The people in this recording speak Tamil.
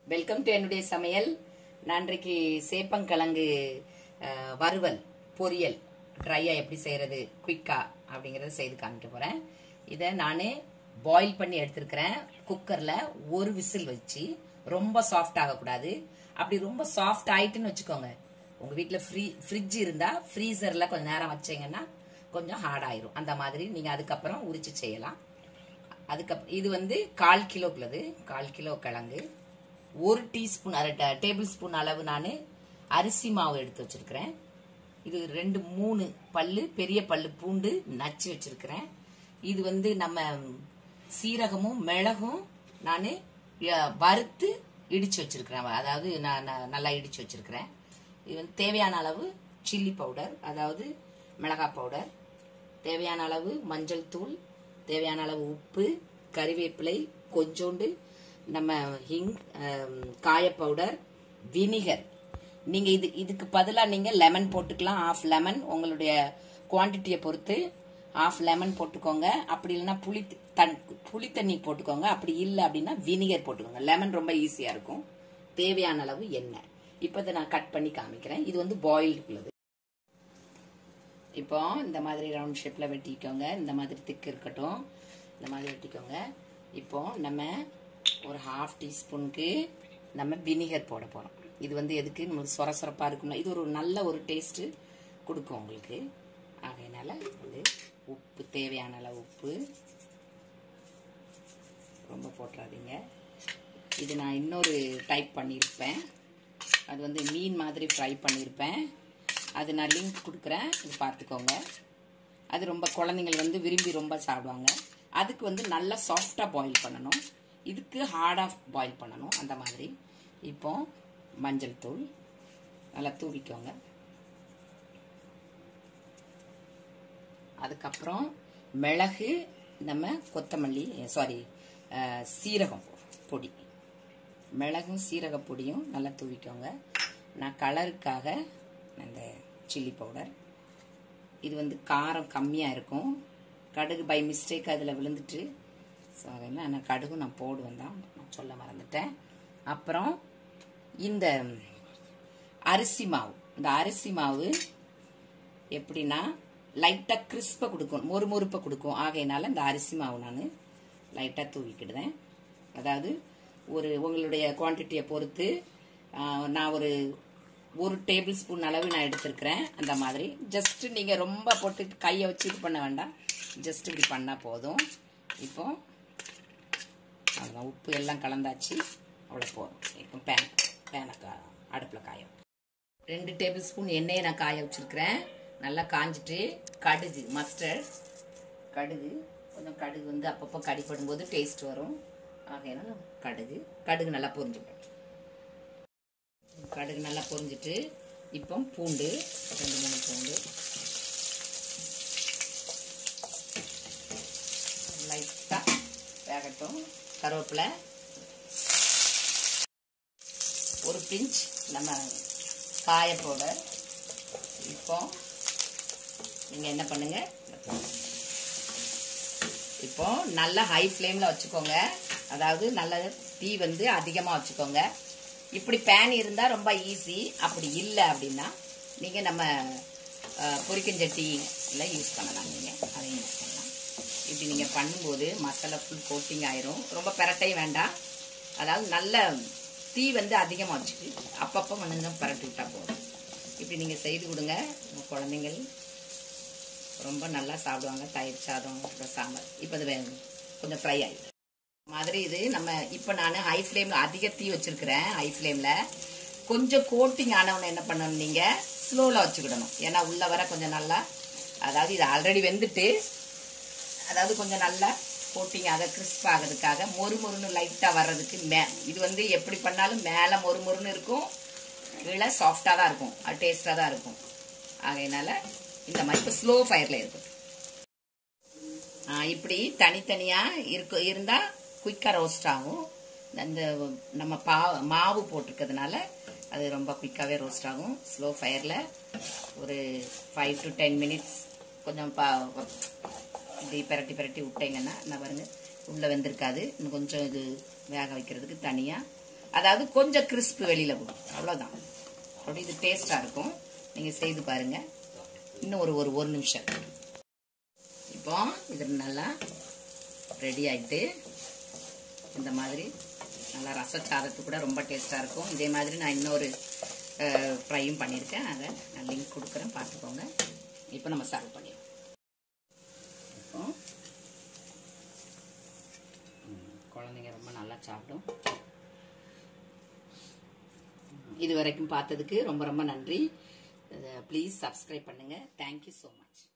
வெல்கம் டு என்னுடைய சமையல் நான் இன்றைக்கு சேப்பங்கிழங்கு அஹ், வறுவல் பொரியல் ட்ரையா எப்படி செய்யறது குயிக்கா அப்படிங்கறத செய்து காமிக்க போறேன் இதை நான் பாயில் பண்ணி எடுத்திருக்கிறேன் குக்கர்ல ஒரு விசில் வச்சு ரொம்ப சாஃப்ட் ஆகக்கூடாது அப்படி ரொம்ப சாஃப்ட் ஆயிட்டுன்னு வச்சுக்கோங்க உங்க வீட்டில் ஃப்ரீ ஃப்ரிட்ஜ் இருந்தா ஃப்ரீசர்ல கொஞ்சம் நேரம் வச்சீங்கன்னா கொஞ்சம் ஹார்ட் ஆயிரும் அந்த மாதிரி நீங்க அதுக்கப்புறம் உரிச்சு செய்யலாம் அதுக்கப்புறம் இது வந்து கால் கிலோக்குள்ளது கால் கிலோ கிழங்கு ஒரு டீஸ்பூன் அரை டேபிள் ஸ்பூன் அளவு நான் அரிசி மாவு எடுத்து வச்சிருக்கிறேன் இது ரெண்டு மூணு பல்லு பெரிய பல்லு பூண்டு நச்சு வச்சிருக்கிறேன் இது வந்து நம்ம சீரகமும் மிளகும் நான் வறுத்து இடிச்சு வச்சிருக்கிறேன் அதாவது நான் நான் நல்லா இடிச்சு வச்சிருக்கிறேன் இது வந்து தேவையான அளவு சில்லி பவுடர் அதாவது மிளகாய் பவுடர் தேவையான அளவு மஞ்சள் தூள் தேவையான அளவு உப்பு கறிவேப்பிலை கொஞ்சோண்டு நம்ம ஹிங் ஆம், காய பவுடர் வினிகர் நீங்க இது இதுக்கு பதிலாக நீங்க லெமன் போட்டுக்கலாம் ஆஃப் லெமன் உங்களுடைய குவான்டிட்டியை பொறுத்து ஆஃப் லெமன் போட்டுக்கோங்க அப்படி இல்லைன்னா புளி தண் புளி தண்ணி போட்டுக்கோங்க அப்படி இல்லை அப்படின்னா வினிகர் போட்டுக்கோங்க லெமன் ரொம்ப ஈஸியா இருக்கும் தேவையான அளவு எண்ணெய் இப்போ இதை நான் கட் பண்ணி காமிக்கிறேன் இது வந்து பாயில்டுக்குள்ளது இப்போ இந்த மாதிரி ரவுண்ட் ஷேப்ல வெட்டிக்கோங்க இந்த மாதிரி திக்கு இருக்கட்டும் இந்த மாதிரி வெட்டிக்கோங்க இப்போ நம்ம ஒரு ஹாஃப் டீஸ்பூனுக்கு நம்ம வினிகர் போட போறோம் இது வந்து எதுக்கு நமக்கு சொர சொரப்பா இருக்கும்ல இது ஒரு நல்ல ஒரு டேஸ்ட் கொடுக்கும் உங்களுக்கு ஆகையினால வந்து உப்பு தேவையான அளவு உப்பு ரொம்ப போட்டுறாதீங்க இது நான் இன்னொரு டைப் பண்ணியிருப்பேன் அது வந்து மீன் மாதிரி ஃப்ரை பண்ணியிருப்பேன் அது நான் லிங்க் கொடுக்குறேன் இது பார்த்துக்கோங்க அது ரொம்ப குழந்தைங்கள் வந்து விரும்பி ரொம்ப சாப்பிடுவாங்க அதுக்கு வந்து நல்லா சாஃப்டாக பாயில் பண்ணணும் இதுக்கு ஹார்டாக பாயில் பண்ணணும் அந்த மாதிரி இப்போ மஞ்சள் தூள் நல்லா தூவிக்கோங்க அதுக்கப்புறம் மிளகு நம்ம கொத்தமல்லி சாரி சீரகம் பொடி மிளகும் சீரக பொடியும் நல்லா தூவிக்கோங்க நான் கலருக்காக இந்த சில்லி பவுடர் இது வந்து காரம் கம்மியாக இருக்கும் கடுகு பை மிஸ்டேக் அதில் விழுந்துட்டு ஸோ அதெல்லாம் நான் கடுகு நான் போடுவேன் தான் நான் சொல்ல மறந்துட்டேன் அப்புறம் இந்த அரிசி மாவு இந்த அரிசி மாவு எப்படின்னா லைட்டாக கிறிஸ்பை கொடுக்கும் மொறு மொறுப்பை கொடுக்கும் ஆகையினால இந்த அரிசி மாவு நான் லைட்டாக தூவிக்கிடுவேன் அதாவது ஒரு உங்களுடைய குவான்டிட்டியை பொறுத்து ஆ, நான் ஒரு ஒரு டேபிள் ஸ்பூன் அளவு நான் எடுத்திருக்கிறேன் அந்த மாதிரி ஜஸ்ட் நீங்கள் ரொம்ப போட்டு கையை வச்சு இது பண்ண வேண்டாம் ஜஸ்ட் இப்படி பண்ணால் போதும் இப்போ அவ்வளோதான் உப்பு எல்லாம் கலந்தாச்சு அவ்வளோ போதும் இப்போ பேன் பேனை கா அடுப்பில் காயும் ரெண்டு டேபிள் ஸ்பூன் எண்ணெயை நான் காய வச்சிருக்கிறேன் நல்லா காஞ்சிட்டு கடுகு மஸ்டர்ட் கடுகு கொஞ்சம் கடுகு வந்து அப்பப்போ கடிப்படும் போது டேஸ்ட் வரும் ஆகையினால கடுகு கடுகு நல்லா பொரிஞ்சுக்கணும் கடுகு நல்லா பொரிஞ்சிட்டு இப்போ பூண்டு ரெண்டு மூணு பூண்டு லைட்டாக வேகட்டும் கருவேப்பிலை ஒரு பிஞ்ச் நம்ம காய பவுடர் இப்போ நீங்கள் என்ன பண்ணுங்க இப்போ நல்லா ஹை ஃப்ளேமில் வச்சுக்கோங்க அதாவது நல்ல தீ வந்து அதிகமாக வச்சுக்கோங்க இப்படி பேன் இருந்தால் ரொம்ப ஈஸி அப்படி இல்லை அப்படின்னா நீங்கள் நம்ம அஹ், பொரிக்கஞ்சட்டியில் யூஸ் பண்ணலாம் நீங்கள் அதையும் யூஸ் பண்ணலாம் இப்படி நீங்கள் பண்ணும்போது மசாலா ஃபுல் கோட்டிங் ஆயிரும் ரொம்ப பெரட்டையும் வேண்டாம் அதாவது நல்ல தீ வந்து அதிகமாக வச்சுட்டு அப்பப்போ கொஞ்சம் பரட்டி விட்டா போதும் இப்படி நீங்கள் செய்து கொடுங்க உங்கள் குழந்தைங்கள் ரொம்ப நல்லா சாப்பிடுவாங்க தயிர் சாதம் அப்புறம் சாம்பார் இப்போ இது வே- கொஞ்சம் ஃப்ரை ஆகிடும் மாதிரி இது நம்ம இப்போ நான் ஹை ஃப்ளேமில் அதிக தீ வச்சிருக்கிறேன் ஹை ஃப்ளேமில் கொஞ்சம் கோட்டிங் ஆனவனை என்ன பண்ணணும் நீங்கள் ஸ்லோவில் வச்சுக்கிடணும் ஏன்னா உள்ள வர கொஞ்சம் நல்லா அதாவது இது ஆல்ரெடி வெந்துட்டு அதாவது கொஞ்சம் நல்லா கோட்டிங் ஆக கிறிஸ்ப் ஆகிறதுக்காக மொறு மொறுன்னு லைட்டாக வர்றதுக்கு மே இது வந்து எப்படி பண்ணாலும் மேலே மொறு மொறுன்னு இருக்கும் கீழே சாஃப்டாக தான் இருக்கும் அது டேஸ்டாக தான் இருக்கும் ஆகையினால இந்த மாதிரி இப்போ ஸ்லோ ஃபயரில் இருக்கும் இப்படி தனித்தனியாக இருக்கு இருந்தால் குயிக்காக ரோஸ்ட் ஆகும் அந்த நம்ம பா மாவு போட்டிருக்கிறதுனால அது ரொம்ப குயிக்காகவே ரோஸ்ட் ஆகும் ஸ்லோ ஃபயரில் ஒரு ஃபைவ் டு டென் மினிட்ஸ் கொஞ்சம் பா இப்படி பிரட்டி பிரட்டி விட்டீங்கன்னா நான் பாருங்க உள்ளே வெந்திருக்காது இன்னும் கொஞ்சம் இது வேக வைக்கிறதுக்கு தனியாக அதாவது கொஞ்சம் கிறிஸ்ப் வெளியில வரும் அவ்வளவுதான் அப்படி இது டேஸ்டா இருக்கும் நீங்க செய்து பாருங்க இன்னும் ஒரு ஒரு ஒரு நிமிஷம் இப்போ இது நல்லா ரெடி ஆயிட்டு இந்த மாதிரி நல்லா ரசச்சாதத்து கூட ரொம்ப டேஸ்டா இருக்கும் இதே மாதிரி நான் இன்னொரு ஃப்ரையும் பண்ணியிருக்கேன் அதை நான் லிங்க் கொடுக்குறேன் பார்த்துக்கோங்க இப்போ நம்ம சர்வ் பண்ணிடுவோம் இப்போ ம், குழந்தைங்க ரொம்ப நல்லா சாப்பிடும் இது வரைக்கும் பார்த்ததுக்கு ரொம்ப ரொம்ப நன்றி ப்ளீஸ் சப்ஸ்கிரைப் பண்ணுங்க தேங்க்யூ ஸோ மச்